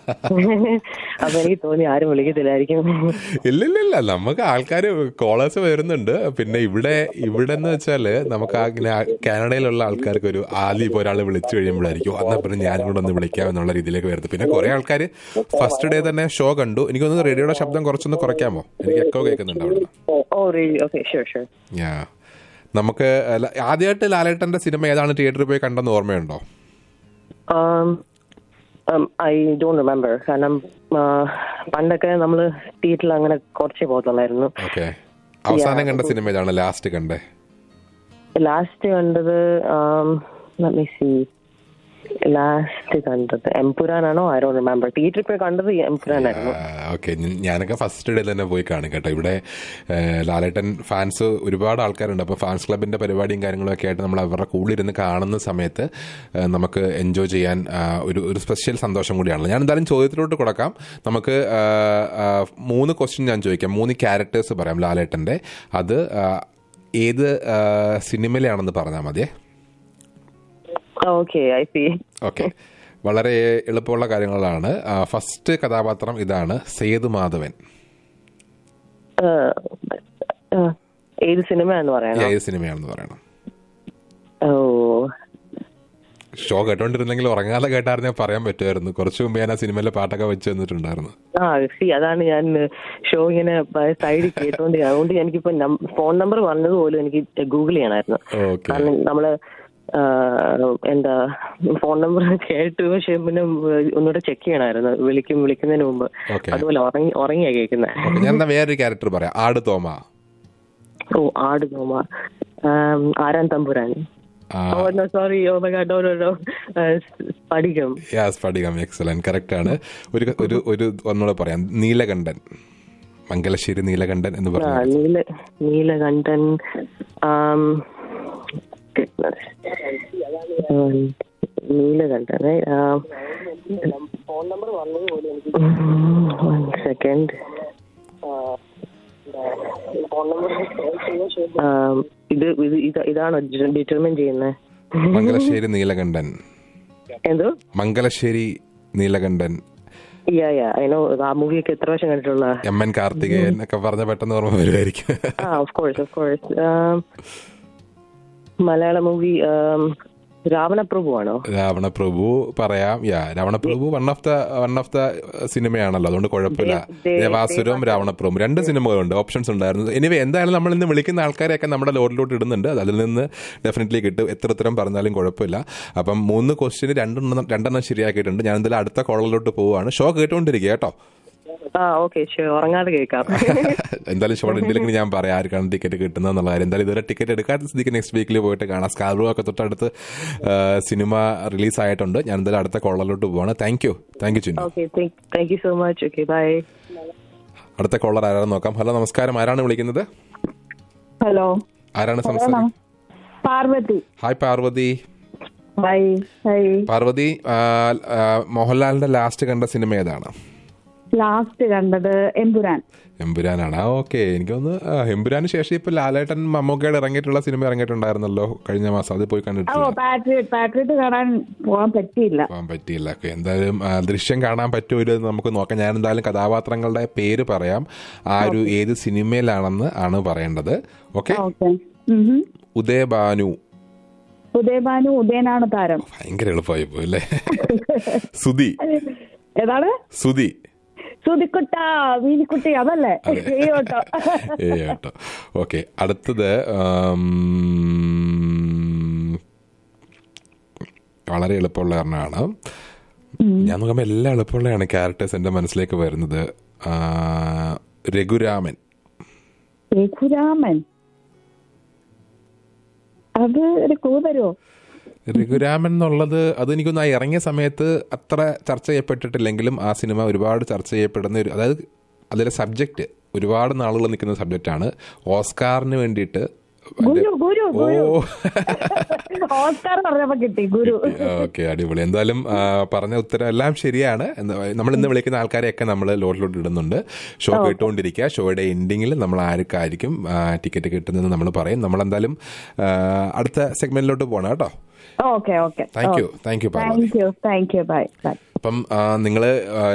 അപ്പൊ എനിക്ക് തോന്നി ആരും വിളിക്കത്തില്ലായിരിക്കും ഇല്ല ഇല്ല ഇല്ല നമുക്ക് ആൾക്കാർ കോളേഴ്സ് വരുന്നുണ്ട് പിന്നെ ഇവിടെ ഇവിടെ എന്ന് വെച്ചാല് നമുക്ക് ആ ഇങ്ങനെ ആ കാനഡയിലുള്ള ആൾക്കാർക്ക് ഒരു ആദ്യം ഇപ്പോൾ ഒരാൾ വിളിച്ചു കഴിയുമ്പോഴായിരിക്കും എന്നാ പിന്നെ ഞാനും കൂടെ ഒന്ന് വിളിക്കാം എന്നുള്ള രീതിയിലേക്ക് വരുന്നത് പിന്നെ കുറെ ആൾക്കാർ ഫസ്റ്റ് ഡേ തന്നെ ഷോ കണ്ടു എനിക്കൊന്ന് റേഡിയോയുടെ ശബ്ദം കുറച്ചൊന്ന് കുറയ്ക്കാമോ എനിക്ക് എക്കോ കേൾക്കുന്നുണ്ട് അവിടെ oh okay sure sure yeah നമുക്ക് ല- ആദ്യമായിട്ട് ലാലേട്ടന്റെ സിനിമ ഏതാണ് തിയേറ്ററിൽ പോയി കണ്ടെന്ന് ഓർമ്മയുണ്ടോ ഐ ഡോണ്ട് റിമെമ്പർ കാരണം ആ, പണ്ടൊക്കെ നമ്മള് തിയേറ്ററിൽ അങ്ങനെ കുറച്ചേ പോകത്തുള്ളായിരുന്നു ഓക്കെ അവസാനം കണ്ട സിനിമ ഏതാണ് ലാസ്റ്റ് കണ്ടേ ലാസ്റ്റ് കണ്ടത് സി ലാസ്റ്റ് കണ്ടത് എംപുരാനാണോ ഐ ഡോണ്ട് റിമെമ്പർ തിയേറ്ററിൽ പോയി കണ്ടത് എംപുരാനായിരുന്നു ഓക്കെ ഞാനൊക്കെ ഫസ്റ്റ് ഡേ തന്നെ പോയി കാണും കേട്ടോ ഇവിടെ ആ, ലാലേട്ടൻ ഫാൻസ് ഒരുപാട് ആൾക്കാരുണ്ട് അപ്പോൾ ഫാൻസ് ക്ലബിന്റെ പരിപാടിയും കാര്യങ്ങളൊക്കെ ആയിട്ട് നമ്മൾ അവരുടെ കൂടിയിരുന്ന് കാണുന്ന സമയത്ത് ആ, നമുക്ക് എൻജോയ് ചെയ്യാൻ ആ, ഒരു ഒരു സ്പെഷ്യൽ സന്തോഷം കൂടിയാണല്ലോ ഞാൻ എന്തായാലും ചോദ്യത്തിലോട്ട് കൊടുക്കാം നമുക്ക് ആ, ആ, മൂന്ന് ക്വസ്റ്റ്യൻ ഞാൻ ചോദിക്കാം മൂന്ന് ക്യാരക്ടേഴ്സ് പറയാം ലാലേട്ടന്റെ അത് ആ, ഏത് ആ, സിനിമയിലാണെന്ന് പറഞ്ഞാൽ മതിയേ ഓക്കെ ഐ സി ഓക്കെ വളരെ എളുപ്പമുള്ള കാര്യങ്ങളാണ് ആ, ഫസ്റ്റ് കഥാപാത്രം ഇതാണ് സേതു മാധവൻ ഏത് സിനിമയാണെന്ന് പറയണോ ഏത് സിനിമയാണെന്ന് പറയണം ഓ ഷോ കേട്ടോണ്ടിരുന്നെങ്കിൽ ഉറങ്ങാതെ കേട്ടായിരുന്നെ പറയാൻ പറ്റുമായിരുന്നു കുറച്ച് മുമ്പ് ഞാൻ ആ സിനിമയിലെ പാട്ടൊക്കെ വെച്ച് തന്നിട്ടുണ്ടായിരുന്നു ആ സി അതാണ് ഞാൻ ഷോ ഇങ്ങനെ സൈഡിൽ കേട്ടോണ്ട് അതുകൊണ്ട് എനിക്കിപ്പോ ഫോൺ നമ്പർ പറഞ്ഞത് പോലും എനിക്ക് ഗൂഗിൾ ചെയ്യണമായിരുന്നു ഓക്കെ കാരണം നമ്മള് ആ, എന്താ ഫോൺ നമ്പർ കേട്ടു പക്ഷെ പിന്നെ ഒന്നുകൂടെ ചെക്ക് ചെയ്യണമായിരുന്നു വിളിക്കും വിളിക്കുന്നതിന് മുമ്പ് ഓക്കെ അതുപോലെ ഉറങ്ങി ഉറങ്ങിയാ കേൾക്കുന്നത് ഓക്കെ ഞാൻ എന്നാ വേറൊരു ക്യാരക്ടർ പറയാം ആട് തോമ ഓ ആട് നോമ ആരാൻ തമ്പുരാൻ ആ, oh no sorry oh my god no no Sphadikam yeah Sphadikam excellent correct ആണ് ഒരു ഒരു ഒരു ഒന്നുകൂടെ പറയാം നീലകണ്ഠൻ മംഗലശ്ശേരി നീലകണ്ഠൻ എന്ന് ആ, പറഞ്ഞു നീല നീലകണ്ഠൻ ആം, goodness. ഉം, Neelakandan phone number one second ഇത് ഇത് ഇത് ഇതാണോ ഡിറ്റർമിൻ ചെയ്യുന്നത് മംഗലശ്ശേരി നീലകണ്ഠൻ എന്തോ മംഗലശ്ശേരി നീലകണ്ഠൻ യാ യാ അതിനോ ആ മൂവിയൊക്കെ എത്ര വർഷം കണ്ടിട്ടുള്ള എം എൻ കാർത്തികേയൻ ഒക്കെ പറഞ്ഞ പെട്ടെന്ന് ഓർമ്മ വരുമായിരിക്കും ആ of course of course Malayalam movie Ravanaprabhu ആണോ രാവണപ്രഭു പറയാം yeah Ravanaprabhu one of the one of the സിനിമയാണല്ലോ അതുകൊണ്ട് കുഴപ്പമില്ല ദേ- ദേ- ദേവാസുരവും രാവണപ്രഭുവും രണ്ട് സിനിമകളുണ്ട് ഓപ്ഷൻസ് ഉണ്ടായിരുന്നു എനിവേ എന്തായാലും നമ്മൾ ഇന്ന് വിളിക്കുന്ന ആൾക്കാരെയൊക്കെ നമ്മുടെ ലോഡിലോട്ട് ഇടുന്നുണ്ട് അതിൽ നിന്ന് ഡെഫിനറ്റ്ലി കിട്ടും എത്ര ഉത്തരം പറഞ്ഞാലും കുഴപ്പമില്ല അപ്പം മൂന്ന് ക്വസ്റ്റിന് രണ്ടെണ്ണം രണ്ടെണ്ണം ശരിയാക്കിയിട്ടുണ്ട് ഞാൻ എന്തായാലും അടുത്ത കോളറിലോട്ട് പോവുകയാണ് ഷോ കേട്ടുകൊണ്ടിരിക്കുക കേട്ടോ ആ ഓക്കെ ഉറങ്ങാതെ കേൾക്കാം എന്തായാലും ഷോ ഉണ്ടെങ്കിൽ ഞാൻ പറയാം ആർക്കാണ് ടിക്കറ്റ് കിട്ടുന്നത് എന്നുള്ള കാര്യം എന്തായാലും ഇതുവരെ ടിക്കറ്റ് എടുക്കാത്ത സ്ഥിതിക്ക് നെക്സ്റ്റ് വീക്കിൽ പോയിട്ട് കാണാം സ്കാർബ്രോ ഒക്കെ തൊട്ടടുത്ത് ആ, സിനിമ റിലീസ് ആയിട്ടുണ്ട് ഞാൻ എന്തായാലും അടുത്ത കോളറിലോട്ട് പോവാണ് thank you thank you Chinnu okay thank you so much okay bye അടുത്ത കോളർ ആരാണെന്ന് നോക്കാം ഹലോ നമസ്കാരം ആരാണ് വിളിക്കുന്നത് ഹലോ ആരാണ് സംസാരിക്കുന്നത് Parvathi hi Parvathi hi hi Parvathi ആ, ആ, മോഹൻലാലിന്റെ ലാസ്റ്റ് കണ്ട സിനിമ ഏതാണ് ലാസ്റ്റ് കണ്ടത് എമ്പുരാൻ എമ്പുരാനാണ് ആ ഓക്കെ എനിക്കൊന്ന് എമ്പുരാന് ശേഷം ഇപ്പൊ ലാലേട്ടൻ മമ്മൂക്കയുടെ ഇറങ്ങിയിട്ടുള്ള സിനിമ ഇറങ്ങിയിട്ടുണ്ടായിരുന്നല്ലോ കഴിഞ്ഞ മാസം അത് പോയി ഓ കണ്ടിട്ടില്ല പാട്രിയറ്റ് പാട്രിയറ്റ് കാണാൻ പോകാൻ പറ്റിയില്ല പോകാൻ പറ്റിയില്ല ഓക്കെ എന്തായാലും ആ, ദൃശ്യം കാണാൻ പറ്റുമല്ലോ എന്ന് നമുക്ക് നോക്കാം ഞാൻ എന്തായാലും കഥാപാത്രങ്ങളുടെ പേര് പറയാം ആ ഒരു ഏത് സിനിമയിലാണെന്ന് ആണ് പറയേണ്ടത് ഓക്കെ ഓക്കെ ഉദയഭാനു ഉദയഭാനു ഉദയനാണ് താരം ഭയങ്കര എളുപ്പമായി പോയി അല്ലേ സുധി ഏതാണ് സുധി സുതിക്കുട്ട മീനിക്കുട്ടി അതല്ലേ ഈ കേട്ടോ ഏ കേട്ടോ ഓക്കെ അടുത്തത് ആം, വളരെ എളുപ്പമുള്ള ഒരെണ്ണമാണ് ഞാൻ നോക്കുമ്പോൾ എല്ലാം എളുപ്പമുള്ളതാണ് ക്യാരക്ടേഴ്സ് എൻ്റെ മനസ്സിലേക്ക് വരുന്നത് ആ, രഘുരാമൻ രഘുരാമൻ അത് ഒരു കൂതരോ രഘുരാമൻ എന്നുള്ളത് അത് എനിക്കൊന്ന് ആ ഇറങ്ങിയ സമയത്ത് അത്ര ചർച്ച ചെയ്യപ്പെട്ടിട്ടില്ലെങ്കിലും ആ സിനിമ ഒരുപാട് ചർച്ച ചെയ്യപ്പെടുന്ന ഒരു അതായത് അതിലെ സബ്ജക്റ്റ് ഒരുപാട് നാളുകൾ നിൽക്കുന്ന സബ്ജക്റ്റാണ് ഓസ്കാറിന് വേണ്ടിയിട്ട് ഗുരു ഗുരു ഓ ഗുരു ഓസ്കാർ പറഞ്ഞപ്പോ കിട്ടി ഗുരു ഓക്കെ അടിപൊളി എന്തായാലും ആ, പറഞ്ഞ ഉത്തരം എല്ലാം ശരിയാണ് എന്താ- നമ്മൾ ഇന്ന് വിളിക്കുന്ന ആൾക്കാരെയൊക്കെ നമ്മൾ ലോഡിലോട്ട് ഇടുന്നുണ്ട് ഷോ കേട്ടുകൊണ്ടിരിക്കുക ഷോയുടെ എൻഡിങ്ങിൽ നമ്മൾ ആർക്കായിരിക്കും ടിക്കറ്റ് കിട്ടുന്നത് നമ്മൾ പറയും നമ്മളെന്തായാലും ആ, അടുത്ത സെഗ്മെന്റിലോട്ട് പോകണം കേട്ടോ okay okay thank you thank you Parvathi thank you thank you bye bye അപ്പം നിങ്ങൾ